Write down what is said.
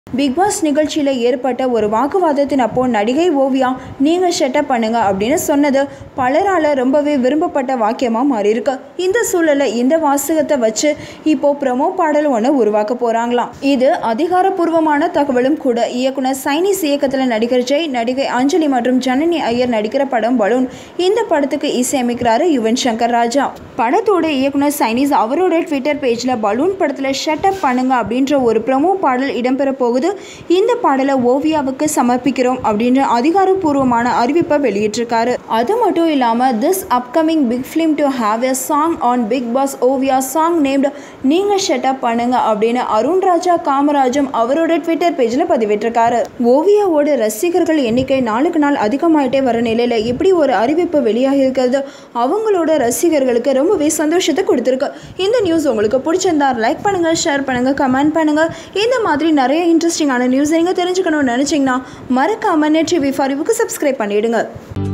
big pass நிகழ்ச்சியில் ஏற்பட்ட ஒரு வாக்குவாதத்தின் அப்போ நடிகை ஓவியா நீங்கள் ஷெட்டப் பண்ணுங்க அப்படின்னு சொன்னது பலரால் ரொம்பவே விரும்பப்பட்ட வாக்கியமாக மாறியிருக்கு இந்த சூழலில் இந்த வாசகத்தை வச்சு இப்போ ப்ரமோ பாடல் ஒன்று உருவாக்க போகிறாங்களாம் இது அதிகாரப்பூர்வமான தகவலும் கூட இயக்குனர் சைனிஸ் இயக்கத்தில் நடிகர் ஜெய் நடிகை அஞ்சலி மற்றும் ஜனனி ஐயர் நடிக்கிற படம் பலூன் இந்த படத்துக்கு இசையமைக்கிறாரு யுவன் சங்கர் ராஜா படத்தோட இயக்குனர் சைனிஸ் அவரோட ட்விட்டர் பேஜில் பலூன் படத்தில் ஷட்டப் பண்ணுங்க அப்படின்ற ஒரு ப்ரமோ பாடல் இடம்பெற போகுது இந்த பாடலை ஓவியாவுக்கு சமர்ப்பிக்கிறோம் அப்படின்ற அதிகாரப்பூர்வமான அறிவிப்பை வெளியிட்டிருக்காரு அது மட்டும் இல்லாமல் this upcoming big film to have a song on Bigg Boss Oviya song named நீங்கள் ஷட்டப் பண்ணுங்க அப்படின்னு அருண் ராஜா காமராஜும் அவரோட ட்விட்டர் பேஜில் பதிவிட்டிருக்காரு ஓவியாவோட ரசிகர்கள் எண்ணிக்கை நாளுக்கு நாள் அதிகமாயிட்டே வர நிலையில் இப்படி ஒரு அறிவிப்பு வெளியாகி இருக்கிறது அவங்களோட ரசிகர்களுக்கு ரொம்பவே சந்தோஷத்தை கொடுத்துருக்கு இந்த நியூஸ் உங்களுக்கு பிடிச்சிருந்தா லைக் பண்ணுங்க ஷேர் பண்ணுங்க கமெண்ட் பண்ணுங்க இந்த மாதிரி நிறைய இன்ட்ரெஸ்டிங்கான நியூஸ் நீங்கள் தெரிஞ்சுக்கணும்னு நினச்சிங்கன்னா மறக்காம நெட் டிவி ஃபாரிவுக்கு சப்ஸ்கிரைப் பண்ணிடுங்க